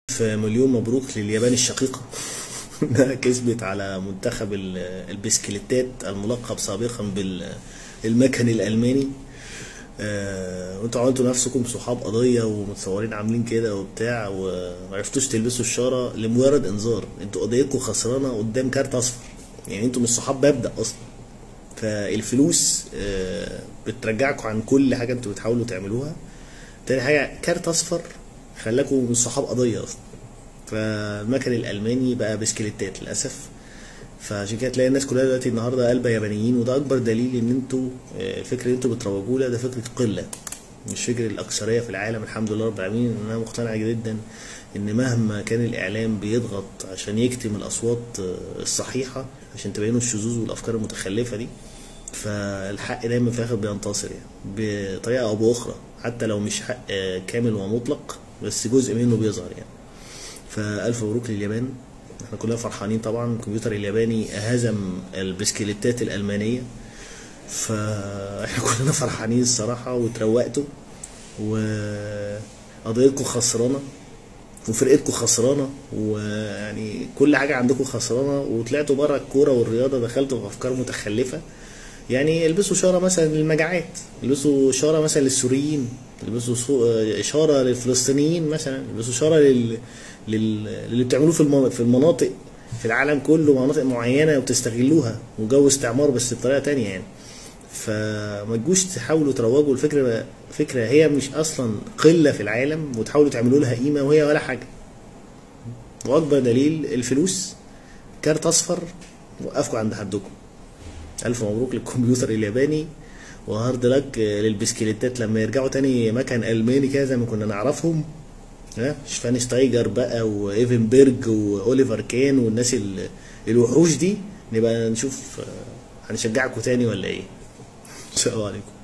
مليون مبروك لليابان الشقيقة انها كسبت على منتخب ال- البسكليتات الملقب سابقا بالمكن الألماني آه، وانتوا عملتوا نفسكم صحاب قضية ومتصورين عاملين كده وبتاع ومعرفتوش تلبسوا الشارة لمجرد انذار انتوا قضيتكم خسرانة قدام كارت اصفر يعني انتوا مش صحاب مبدأ اصلا فالفلوس آه، بترجعكم عن كل حاجة انتوا بتحاولوا تعملوها تاني حاجة كارت اصفر خلاكم مش صحاب قضية اصلا فالمكن الالماني بقى بسكليتات للاسف فعشان كده تلاقي الناس كلها دلوقتي النهارده قلبة يابانيين وده اكبر دليل ان انتوا آه، الفكر اللي انتوا بتروجوه له ده فكره قله مش فكر الاكثريه في العالم الحمد لله رب العالمين ان انا مقتنع جدا ان مهما كان الاعلام بيضغط عشان يكتم الاصوات آه، الصحيحه عشان تبينوا الشذوذ والافكار المتخلفه دي فالحق دايما في الاخر بينتصر يعني بطريقه او باخرى حتى لو مش حق آه، كامل ومطلق بس جزء منه بيظهر يعني فألف مبروك لليابان احنا كلنا فرحانين طبعا الكمبيوتر الياباني هزم البسكليتات الألمانية فاحنا كلنا فرحانين الصراحة وتروقتوا وقضيتكم خسرانة وفرقتكم خسرانة ويعني كل حاجة عندكم خسرانة وطلعتوا بره الكورة والرياضة دخلتوا في أفكار متخلفة يعني البسوا شارة مثلا للمجاعات البسوا شارة مثلا للسوريين البسوا صو- آه، شارة للفلسطينيين مثلا البسوا شارة لل... لل... للي بتعملوه في الم... في المناطق في العالم كله مناطق معينة وبتستغلوها وجو استعمار بس بطريقة تانية يعني فما تجوش تحاولوا تروجوا الفكرة فكرة هي مش أصلا قلة في العالم وتحاولوا تعملوا لها قيمة وهي ولا حاجة وأكبر دليل الفلوس كارت أصفر وقفكم عند حدكم ألف مبروك للكمبيوتر الياباني وهارد لك للبسكليتات لما يرجعوا تاني مكان ألماني كده زي ما كنا نعرفهم ها شفاينشتايجر بقى وايفنبرج واوليفر كان والناس ال- الوحوش دي نبقى نشوف آه، هنشجعكم تاني ولا ايه؟ السلام عليكم